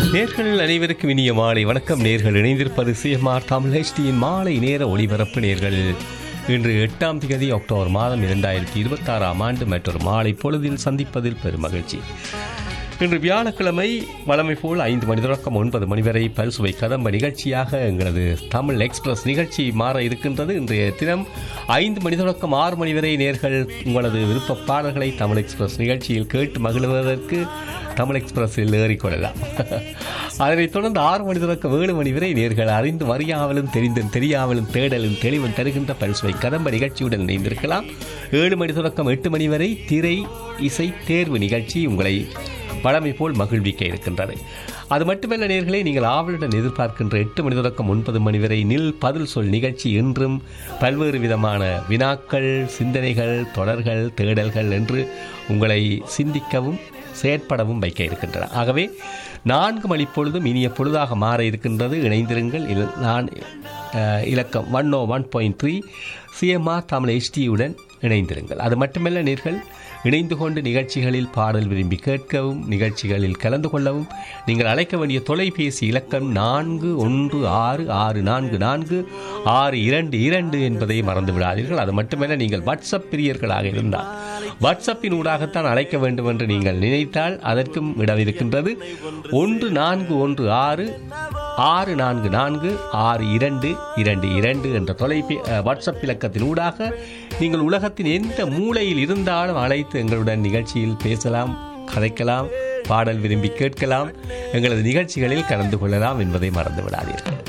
நேர்கள் அனைவருக்கும் இனிய மாலை வணக்கம் நேர்கள் இணைந்திருப்பது சிஎம்ஆர் தமிழ் ஹெச்டியின் மாலை நேர ஒளிபரப்பு நேர்கள் இன்று எட்டாம் தேதி அக்டோபர் மாதம் இரண்டாயிரத்தி இருபத்தாறாம் ஆண்டு மற்றொரு மாலை பொழுதில் சந்திப்பதில் பெரும் மகிழ்ச்சி இன்று வியாழக்கிழமை வழமை போல் ஐந்து மணி தொடக்கம் ஒன்பது மணி வரை பரிசுவை கதம்ப நிகழ்ச்சியாக எங்களது தமிழ் எக்ஸ்பிரஸ் நிகழ்ச்சி மாற இருக்கின்றது இன்றைய தினம் ஐந்து மணி தொடக்கம் ஆறு மணி வரை நேர்கள் உங்களது விருப்ப பாடல்களை தமிழ் எக்ஸ்பிரஸ் நிகழ்ச்சியில் கேட்டு மகிழ்வதற்கு தமிழ் எக்ஸ்பிரஸில் ஏறிக்கொள்ளலாம் அதனைத் தொடர்ந்து ஆறு மணி தொடக்கம் ஏழு மணி வரை நேர்கள் அறிந்தும் அறியாமலும் தெரிந்தும் தெரியாமலும் தேடலும் தெளிவும் தருகின்ற பரிசுவை கதம்ப நிகழ்ச்சியுடன் இணைந்திருக்கலாம் ஏழு மணி தொடக்கம் எட்டு மணி வரை திரை இசை தேர்வு நிகழ்ச்சி உங்களை பழமை போல் மகிழ்விக்க இருக்கின்றது அது மட்டுமல்ல நேர்களே நீங்கள் ஆவலுடன் எதிர்பார்க்கின்ற எட்டு மணி தொடக்கம் ஒன்பது மணி வரை நில் பதில் சொல் நிகழ்ச்சி என்றும் பல்வேறு விதமான வினாக்கள் சிந்தனைகள் தொடர்கள் தேடல்கள் என்று உங்களை சிந்திக்கவும் செயற்படவும் வைக்க இருக்கின்றன ஆகவே நான்கு மணி பொழுதும் இனிய பொழுதாக மாற இருக்கின்றது இணைந்திருங்கள் இல்- நான் அஹ், இலக்கம் one O one point three CMR Tamil ஹெச்டியுடன் இணைந்திருங்கள் அது மட்டுமல்ல நேர்கள் இணைந்து கொண்டு நிகழ்ச்சிகளில் பாடல் விரும்பி கேட்கவும் நிகழ்ச்சிகளில் கலந்து கொள்ளவும் நீங்கள் அழைக்க வேண்டிய தொலைபேசி இலக்கம் நான்கு ஒன்று ஆறு ஆறு நான்கு நான்கு ஆறு இரண்டு இரண்டு என்பதை மறந்து விடாதீர்கள் அது மட்டுமல்ல நீங்கள் வாட்ஸ்அப் பிரியர்களாக இருந்தால் வாட்ஸ்அப்பின் ஊடாகத்தான் அழைக்க வேண்டும் என்று நீங்கள் நினைத்தால் அதற்கும் இடம் இருக்கின்றது ஒன்று நான்கு ஒன்று ஆறு ஆறு நான்கு நான்கு ஆறு இரண்டு இரண்டு இரண்டு என்ற தொலைபே அஹ், வாட்ஸ்அப் இலக்கத்தின் ஊடாக நீங்கள் உலகத்தின் எந்த மூலையில் இருந்தாலும் அழைத்து எங்களுடன் நிகழ்ச்சியில் பேசலாம் கதைக்கலாம் பாடல் விரும்பி கேட்கலாம் எங்களது நிகழ்ச்சிகளில் கலந்து கொள்ளலாம் என்பதை மறந்து விடாதீர்கள்